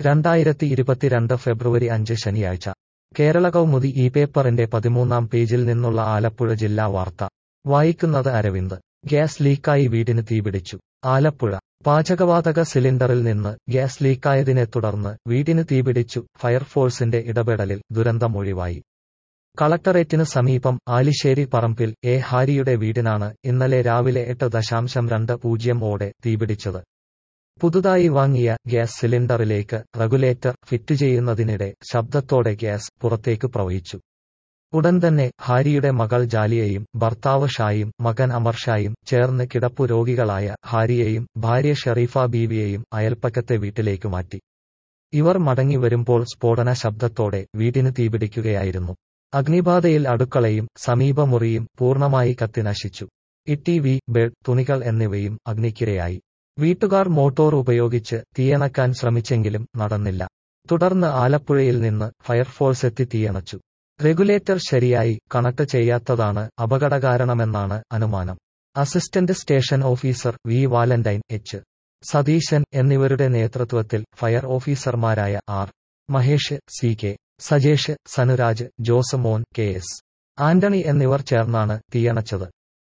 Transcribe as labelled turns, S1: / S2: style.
S1: രണ്ടായിരത്തി ഇരുപത്തിരണ്ട് ഫെബ്രുവരി അഞ്ച് ശനിയാഴ്ച കേരള കൗമുദി ഈ പേപ്പറിന്റെ പതിമൂന്നാം പേജിൽ നിന്നുള്ള ആലപ്പുഴ ജില്ലാ വാർത്ത വായിക്കുന്നത് അരവിന്ദ് ഗ്യാസ് ലീക്കായി വീടിന് തീപിടിച്ചു ആലപ്പുഴ പാചകവാതക സിലിണ്ടറിൽ നിന്ന് ഗ്യാസ് ലീക്കായതിനെ തുടർന്ന് വീടിന് തീപിടിച്ചു ഫയർഫോഴ്സിന്റെ ഇടപെടലിൽ ദുരന്തം ഒഴിവായി കളക്ടറേറ്റിന് സമീപം ആലിശ്ശേരി പറമ്പിൽ എ ഹാരിയുടെ വീടിനാണ് ഇന്നലെ രാവിലെ എട്ട് ദശാംശം രണ്ട് പൂജ്യം ഓടെ തീപിടിച്ചത് പുതുതായി വാങ്ങിയ ഗ്യാസ് സിലിണ്ടറിലേക്ക് റെഗുലേറ്റർ ഫിറ്റ് ചെയ്യുന്നതിനിടെ ശബ്ദത്തോടെ ഗ്യാസ് പുറത്തേക്ക് പ്രവഹിച്ചു ഉടൻ തന്നെ ഹാരിയുടെ മകൾ ജാലിയയും ഭർത്താവ് ഷായും മകൻ അമർ ഷായും ചേർന്ന് കിടപ്പു രോഗികളായ ഹാരിയെയും ഭാര്യ ഷെറീഫ ബീവിയെയും അയൽപ്പക്കത്തെ വീട്ടിലേക്ക് മാറ്റി ഇവർ മടങ്ങി വരുമ്പോൾ സ്ഫോടന ശബ്ദത്തോടെ വീടിന് തീപിടിക്കുകയായിരുന്നു അഗ്നിബാധയിൽ അടുക്കളയും സമീപമുറിയും പൂർണ്ണമായി കത്തിനശിച്ചു ഇട്ടി വി ബെഡ് തുണികൾ എന്നിവയും അഗ്നിക്കിരയായി വീട്ടുകാർ മോട്ടോർ ഉപയോഗിച്ച് തീയണക്കാൻ ശ്രമിച്ചെങ്കിലും നടന്നില്ല തുടർന്ന് ആലപ്പുഴയിൽ നിന്ന് ഫയർഫോഴ്സ് എത്തി തീയണച്ചു റെഗുലേറ്റർ ശരിയായി കണക്ട് ചെയ്യാത്തതാണ് അപകടകാരണമെന്നാണ് അനുമാനം assistant station officer V Valentine H Satheesan എന്നിവരുടെ നേതൃത്വത്തിൽ ഫയർ ഓഫീസർമാരായ R Mahesh C K Sajesh Sanuraj Josemon K S Antony എന്നിവർ ചേർന്നാണ് തീയണച്ചത്